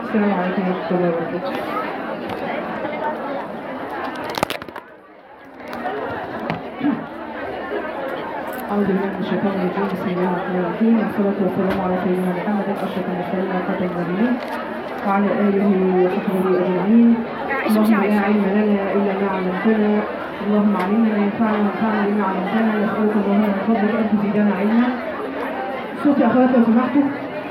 السلام عليكم ورحمة الله وبركاته أعوذ بالله من الشيطان الرجيم بسم الله الرحمن الرحيم والصلاة والسلام على سيدنا محمد أشرف المرسلين وخاتم النبيين وعلى آله وصحبه أجمعين اللهم لا علم لنا إلا ما علمتنا اللهم علمنا ما ينفعنا وانفعنا بما علمتنا نسألك اللهم من فضلك أن تزيدنا علما صوتي أخوات لو سمحتوا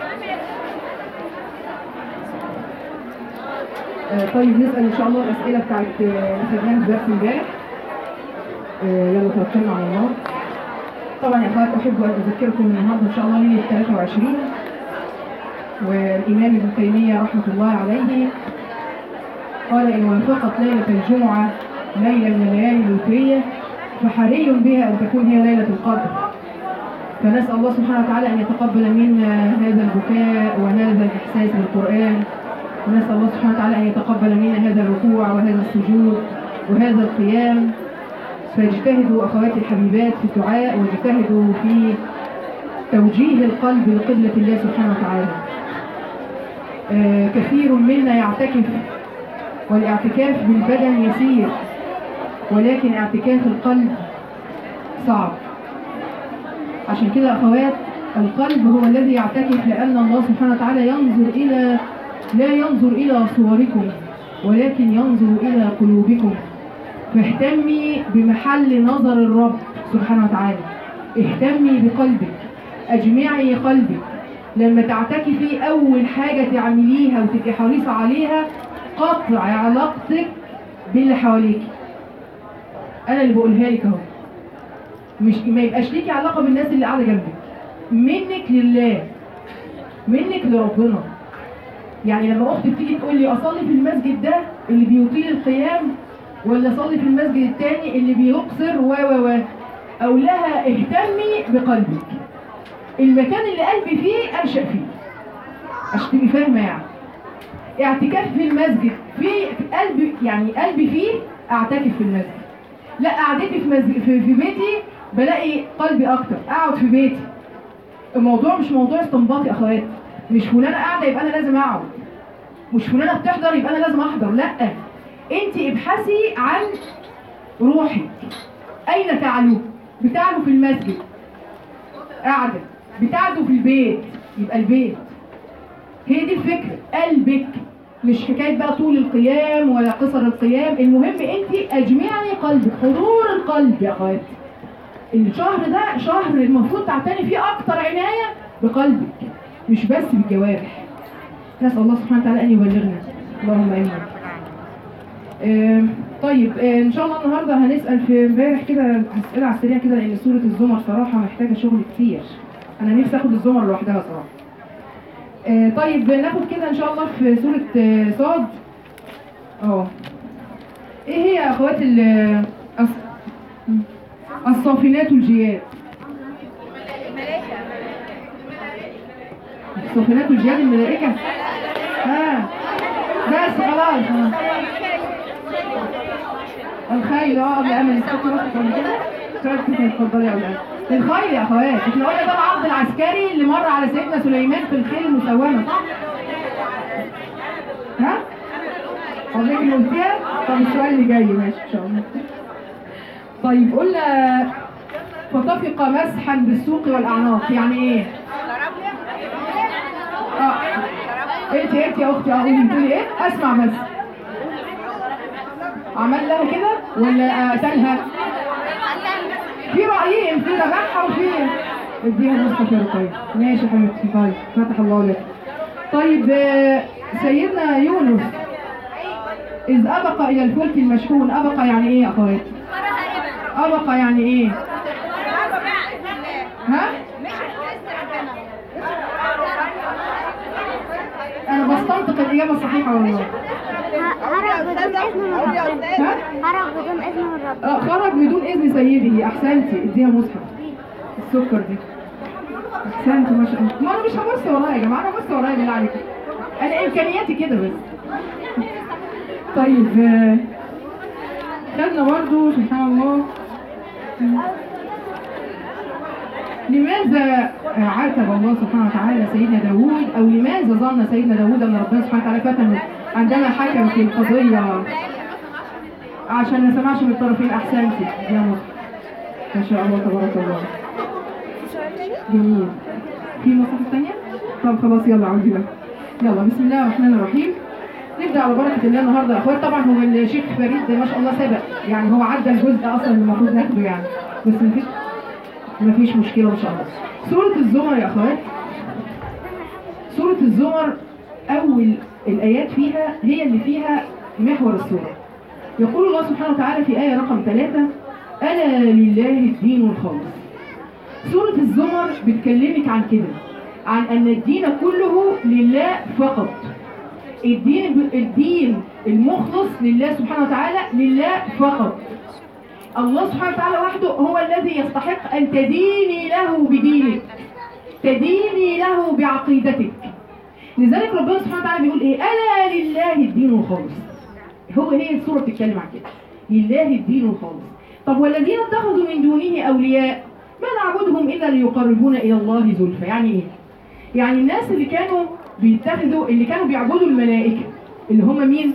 آه، طيب نسأل إن شاء الله الأسئلة بتاعت آه، اللي خدناها في درس امبارح آه، يلا توكلنا على الله طبعا يا اخوات احب ان اذكركم النهارده ان شاء الله ليله 23 والامام ابن تيميه رحمه الله عليه قال ان وافقت ليله الجمعه ليله من الليالي الوتريه فحري بها ان تكون هي ليله القدر فنسال الله سبحانه وتعالى ان يتقبل منا هذا البكاء وهذا الاحساس بالقران ونسال الله سبحانه وتعالى ان يتقبل منا هذا الركوع وهذا السجود وهذا القيام فاجتهدوا اخواتي الحبيبات في الدعاء واجتهدوا في توجيه القلب لقبلة الله سبحانه وتعالى. آه كثير منا يعتكف والاعتكاف بالبدن يسير ولكن اعتكاف القلب صعب. عشان كده اخوات القلب هو الذي يعتكف لان الله سبحانه وتعالى ينظر الى لا ينظر الى صوركم ولكن ينظر الى قلوبكم. فاهتمي بمحل نظر الرب سبحانه وتعالى اهتمي بقلبك اجمعي قلبك لما تعتكفي اول حاجه تعمليها وتبقي حريصه عليها قطع علاقتك باللي حواليك انا اللي بقولها لك اهو مش ما يبقاش ليكي علاقه بالناس اللي قاعده جنبك منك لله منك لربنا يعني لما اختي بتيجي تقول لي اصلي في المسجد ده اللي بيطيل القيام ولا اصلي في المسجد التاني اللي بيقصر و و و اقول لها اهتمي بقلبك المكان اللي قلبي فيه انشا فيه عشان تبقي فاهمه يعني اعتكاف في المسجد في قلبي يعني قلبي فيه اعتكف في المسجد لا قعدتي في مسجد في, في بيتي بلاقي قلبي اكتر اقعد في بيتي الموضوع مش موضوع استنباط يا اخوات مش فلانه قاعده يبقى انا لازم اقعد مش فلانه بتحضر يبقى انا لازم احضر لا انت ابحثي عن روحك اين تعلو بتعلو في المسجد قاعده بتعلو في البيت يبقى البيت هي دي الفكره قلبك مش حكايه بقى طول القيام ولا قصر القيام المهم انت اجمعي قلبك حضور القلب يا اخواتي الشهر ده شهر المفروض تعتني فيه اكتر عنايه بقلبك مش بس بالجوارح نسال الله سبحانه وتعالى ان يبلغنا اللهم امين آه، طيب آه، ان شاء الله النهارده هنسال في امبارح كده اسئله على السريع كده لان سوره الزمر صراحه محتاجه شغل كتير انا نفسي اخد الزمر لوحدها صراحه آه، طيب ناخد كده ان شاء الله في سوره آه، صاد اه ايه هي يا اخوات ال الص- الصافنات الجياد الصافنات الجياد الملائكه ها بس خلاص ها. الخيل اه قبل امل السكر رحت كده اشتغلت كده اتفضلي يا اولاد الخيل يا اخوات احنا قلنا ده العرض العسكري اللي مر على سيدنا سليمان في الخيل المسومه صح؟ ها؟ حضرتك اللي قلتيها؟ طب السؤال اللي جاي ماشي ان شاء الله طيب قلنا فطفق مسحا بالسوق والاعناق يعني ايه؟ اه انت انت يا اختي اه قولي بتقولي ايه؟ اسمع بس عمل لها كده ولا قتلها؟ في رأيين في ذبحها وفي اديها المصطفى يا طيب ماشي يا حبيبتي طيب فتح الله لك طيب آه، سيدنا يونس إذ أبق إلى الفلك المشحون أبق يعني إيه يا أخوات؟ أبق يعني إيه؟ ها؟ أنا بستنطق الإجابة الصحيحة والله هرب بدون إذن من ربنا ها؟ هرب بدون إذن من ربنا آه، خرج بدون إذن سيده أحسنتي اديها مصحف السكر دي أحسنتي ما شاء الله ما أنا مش هبص ورايا يا جماعة أنا هبص ورايا بالله عليكم أنا إمكانياتي كده بس طيب آه، خدنا برضو سبحان الله لماذا عاتب الله سبحانه وتعالى سيدنا داوود او لماذا ظن سيدنا داوود ان ربنا سبحانه وتعالى فتنه عندما حكم في القضيه عشان ما سمعش من الطرفين احسنتي يا مصر ما شاء الله تبارك الله جميل في مصحف ثانيه طب خلاص يلا عودي بقى يلا بسم الله الرحمن الرحيم نبدا على بركه الله النهارده يا اخوات طبعا هو الشيخ فريد ما شاء الله سبق يعني هو عدى الجزء اصلا اللي المفروض ناخده يعني بس مفيش مفيش مشكله ان شاء الله سوره الزمر يا اخوات سوره الزمر اول الايات فيها هي اللي فيها محور السوره يقول الله سبحانه وتعالى في آية رقم ثلاثة ألا لله الدين الخالص سورة الزمر بتكلمك عن كده عن أن الدين كله لله فقط الدين الدين المخلص لله سبحانه وتعالى لله فقط الله سبحانه وتعالى وحده هو الذي يستحق أن تديني له بدينك تديني له بعقيدتك لذلك ربنا سبحانه وتعالى بيقول ايه ألا لله الدين الخالص هو هي السورة بتتكلم عن كده لله الدين الخالص طب والذين اتخذوا من دونه أولياء ما نعبدهم إلا ليقربونا إلى الله زلفى يعني إيه؟ يعني الناس اللي كانوا بيتخذوا اللي كانوا بيعبدوا الملائكة اللي هم مين؟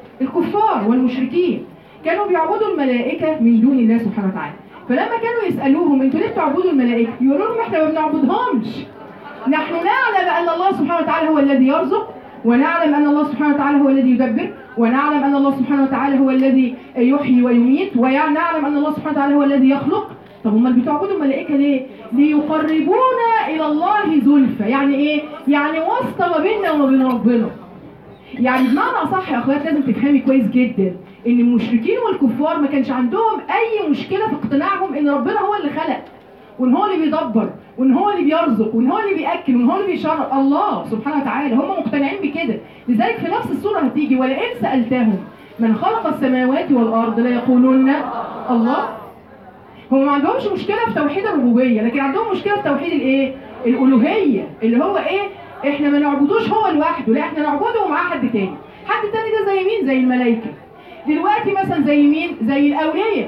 الكفار والمشركين كانوا بيعبدوا الملائكة من دون الله سبحانه وتعالى فلما كانوا يسألوهم انتوا ليه بتعبدوا الملائكة؟ يقولوا لهم احنا ما بنعبدهمش نحن نعلم أن الله سبحانه وتعالى هو الذي يرزق ونعلم أن الله سبحانه وتعالى هو الذي يدبر ونعلم أن الله سبحانه وتعالى هو الذي يحيي ويميت ونعلم أن الله سبحانه وتعالى هو الذي يخلق طب هم اللي بتعبدوا الملائكة ليه؟ ليقربونا إلى الله زلفى يعني إيه؟ يعني واسطة ما بيننا وما بين ربنا يعني بمعنى أصح يا أخوات لازم تفهمي كويس جدا إن المشركين والكفار ما كانش عندهم أي مشكلة في اقتناعهم إن ربنا هو اللي خلق وإن هو اللي بيدبر وإن هو اللي بيرزق وإن هو اللي بيأكل وإن هو اللي بيشرب الله سبحانه وتعالى هم مقتنعين بكده لذلك في نفس السورة هتيجي ولئن سألتهم من خلق السماوات والأرض ليقولون الله هم ما عندهمش مشكلة في توحيد الربوبية لكن عندهم مشكلة في توحيد الايه؟ الألوهية اللي هو ايه؟ احنا ما نعبدوش هو لوحده لا احنا نعبده ومعاه حد تاني حد تاني ده زي مين؟ زي الملائكة دلوقتي مثلا زي مين؟ زي الأولياء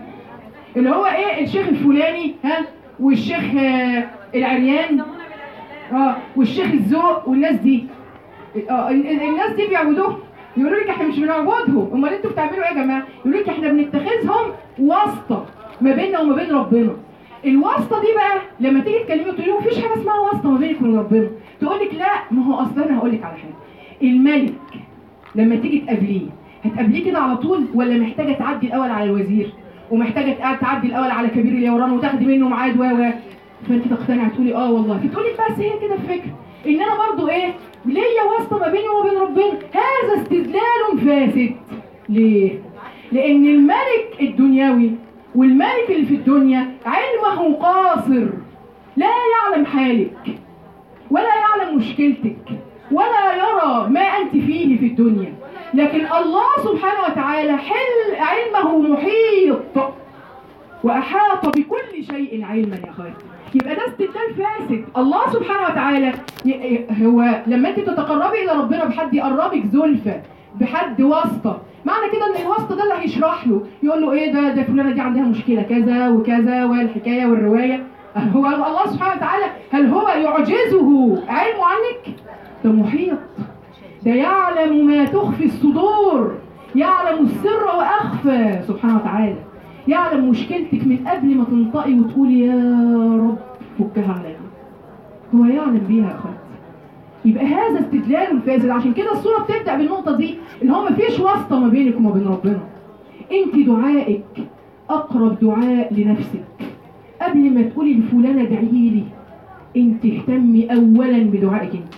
اللي هو ايه الشيخ الفلاني ها والشيخ آه العريان اه والشيخ الذوق والناس دي اه ال- ال- الناس دي بيعبدوه يقولوا لك احنا مش بنعبدهم امال انتوا بتعملوا ايه يا جماعه يقولوا لك احنا بنتخذهم واسطه ما بيننا وما بين ربنا الواسطه دي بقى لما تيجي تكلمي تقولي له مفيش حاجه اسمها واسطه ما بينك وبين ربنا تقول لك لا ما هو اصلا انا هقول لك على حاجه الملك لما تيجي تقابليه هتقابليه كده على طول ولا محتاجه تعدي الاول على الوزير ومحتاجه تق- تعدي الاول على كبير اليوران وتاخدي منه ميعاد و و فانت تقتنعي تقولي اه والله فتقولي بس هي كده الفكره ان انا برضو ايه ليا واسطه ما بيني وما بين ربنا هذا استدلال فاسد ليه لان الملك الدنيوي والملك اللي في الدنيا علمه قاصر لا يعلم حالك ولا يعلم مشكلتك ولا يرى ما أنت فيه في الدنيا لكن الله سبحانه وتعالى حل علمه محيط وأحاط بكل شيء علما يا أخواتي يبقى ده استدلال فاسد الله سبحانه وتعالى ي- هو لما انت تتقربي الى ربنا بحد يقربك زلفى بحد واسطه معنى كده ان الواسطه ده اللي هيشرح له يقول له ايه ده ده فلانه دي عندها مشكله كذا وكذا والحكايه والروايه هو الله سبحانه وتعالى هل هو يعجزه علمه عنك ده محيط ده يعلم ما تخفي الصدور يعلم السر واخفى سبحانه وتعالى يعلم مشكلتك من قبل ما تنطقي وتقولي يا رب فكها عليا هو يعلم بيها يا اخواتي يبقى هذا استدلال فاسد عشان كده الصوره بتبدا بالنقطه دي اللي هو مفيش واسطه ما بينك وما بين ربنا انت دعائك اقرب دعاء لنفسك قبل ما تقولي لفلانه ادعي لي انت اهتمي اولا بدعائك انت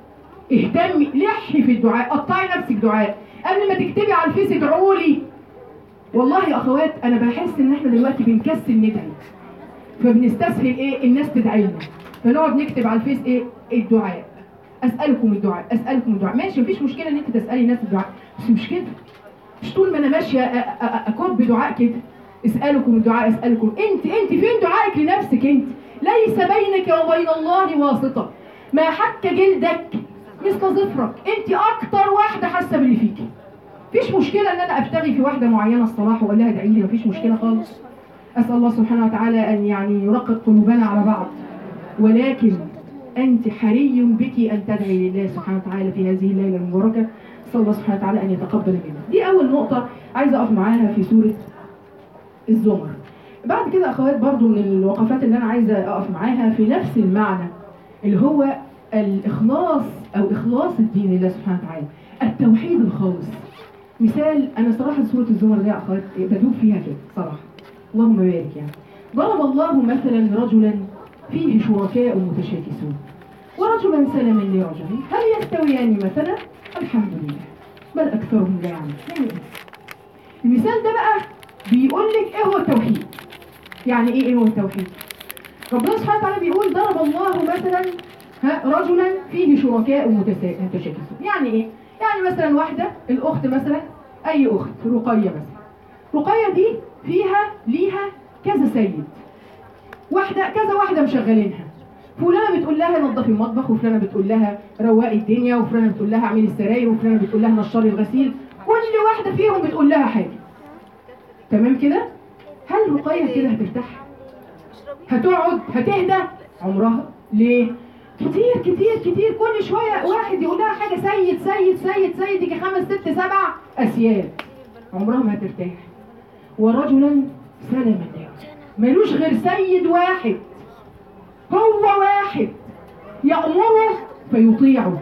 اهتمي لحي في الدعاء قطعي نفسك دعاء قبل ما تكتبي على الفيس ادعوا لي والله يا اخوات انا بحس ان احنا دلوقتي بنكسل ندعي فبنستسهل ايه الناس تدعي لنا فنقعد نكتب على الفيس ايه الدعاء اسالكم الدعاء اسالكم الدعاء ماشي مفيش مشكله ان انت تسالي الناس الدعاء بس مش كده مش طول ما انا ماشيه أ- أ- اكب دعاء كده اسالكم الدعاء اسالكم انت انت فين دعائك لنفسك انت ليس بينك وبين الله واسطه ما حك جلدك مثل ظفرك انت اكتر واحده حاسه باللي فيكي مفيش مشكله ان انا ابتغي في واحده معينه الصلاح واقول لها ادعي لي مفيش مشكله خالص اسال الله سبحانه وتعالى ان يعني يرقق قلوبنا على بعض ولكن انت حري بك ان تدعي لله سبحانه وتعالى في هذه الليله المباركه اسال الله سبحانه وتعالى ان يتقبل منا دي اول نقطه عايزه اقف معاها في سوره الزمر بعد كده اخوات برضو من الوقفات اللي انا عايزه اقف معاها في نفس المعنى اللي هو الاخلاص او اخلاص الدين لله سبحانه وتعالى التوحيد الخالص مثال انا صراحه سوره الزمر دي يا اخوات بدوب فيها كده صراحه اللهم بارك يعني ضرب الله مثلا رجلا فيه شركاء متشاكسون ورجلا سلما لرجل هل يستويان مثلا الحمد لله بل اكثرهم لا يعلمون يعني إيه؟ المثال ده بقى بيقول لك ايه هو التوحيد يعني ايه ايه هو التوحيد ربنا سبحانه وتعالى بيقول ضرب الله مثلا ها رجلا فيه شركاء متسا- متشاكسون يعني ايه يعني مثلا واحده الاخت مثلا اي اخت رقيه مثلا رقيه دي فيها ليها كذا سيد واحده كذا واحده مشغلينها فلانه بتقول لها نظفي المطبخ وفلانه بتقول لها روقي الدنيا وفلانه بتقول لها اعملي السراير وفلانه بتقول لها نشري الغسيل كل واحده فيهم بتقول لها حاجه تمام كده هل رقيه كده هترتاح هتقعد هتهدى عمرها ليه كتير كتير كتير كل شويه واحد يقول لها حاجه سيد سيد سيد سيد يجي خمس ست سبع اسياد عمرها ما هترتاح ورجلا سلما ملوش غير سيد واحد هو واحد يأمره فيطيعه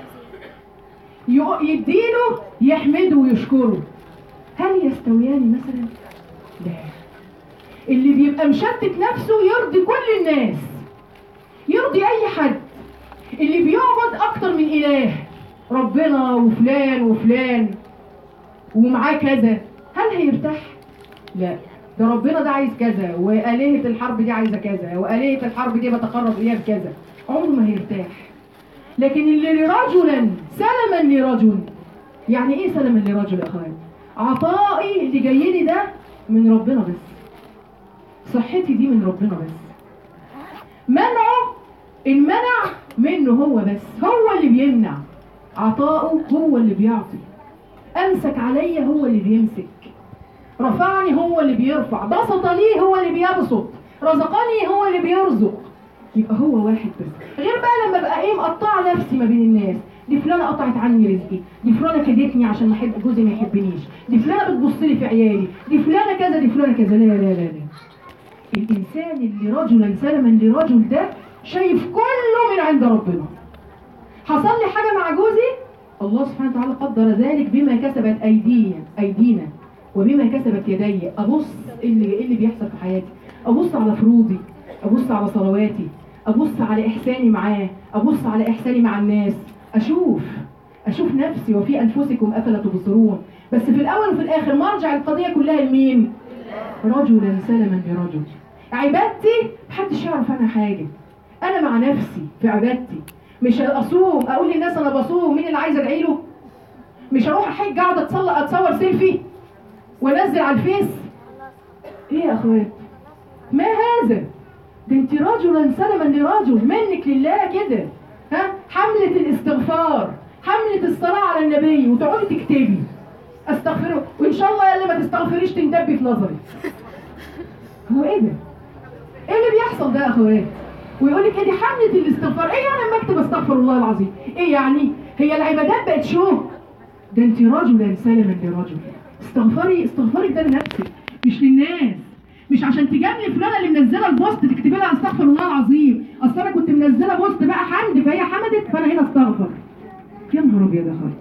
ي- يديله يحمده ويشكره هل يستويان مثلا؟ لا اللي بيبقى مشتت نفسه يرضي كل الناس يرضي اي حد اللي بيعبد اكتر من اله ربنا وفلان وفلان ومعاه كذا هل هيرتاح لا ده ربنا ده عايز كذا وآلهة الحرب دي عايزة كذا وآلهة الحرب دي بتقرب إليها بكذا عمره ما هيرتاح لكن اللي لرجلا سلما لرجل يعني ايه سلما لرجل يا اخوان عطائي اللي جاي لي ده من ربنا بس صحتي دي من ربنا بس منعه المنع منه هو بس هو اللي بيمنع عطاؤه هو اللي بيعطي امسك عليا هو اللي بيمسك رفعني هو اللي بيرفع بسط لي هو اللي بيبسط رزقني هو اللي بيرزق يبقى هو واحد بس غير بقى لما ابقى ايه مقطعه نفسي ما بين الناس دي فلانه قطعت عني رزقي دي فلانه كدتني عشان ما احب جوزي ما يحبنيش دي فلانه بتبص لي في عيالي دي فلانه كذا دي فلانه كذا لا لا لا لا الانسان اللي رجلا سلما لرجل ده شايف كله من عند ربنا حصل لي حاجه مع جوزي الله سبحانه وتعالى قدر ذلك بما كسبت ايدينا ايدينا وبما كسبت يدي ابص إيه اللي إيه اللي بيحصل في حياتي ابص على فروضي ابص على صلواتي ابص على احساني معاه ابص على احساني مع الناس اشوف اشوف نفسي وفي انفسكم افلا تبصرون بس في الاول وفي الاخر مرجع القضيه كلها لمين رجلا سلما برجل عبادتي محدش يعرف عنها حاجه انا مع نفسي في عبادتي مش اصوم اقول للناس انا بصوم مين اللي عايز ادعي له مش هروح احج اقعد اتصل اتصور سيلفي وانزل على الفيس ايه يا اخوات ما هذا ده انت رجلا سلما لرجل منك لله كده ها حملة الاستغفار حملة الصلاة على النبي وتقعدي تكتبي استغفره وان شاء الله يا اللي ما تستغفريش تندبي في نظري هو ايه ده؟ ايه اللي بيحصل ده يا اخوات؟ ويقول لك ايه دي حملة الاستغفار ايه يعني لما اكتب استغفر الله العظيم؟ ايه يعني؟ هي العبادات بقت شو؟ ده انت رجلا سلما لرجل استغفري استغفري ده لنفسك مش للناس مش عشان تجاملي فلانه اللي منزله البوست تكتبي لها استغفر الله العظيم اصل انا كنت منزله بوست بقى حمد فهي حمدت فانا هنا استغفر يا نهار ابيض يا اخوات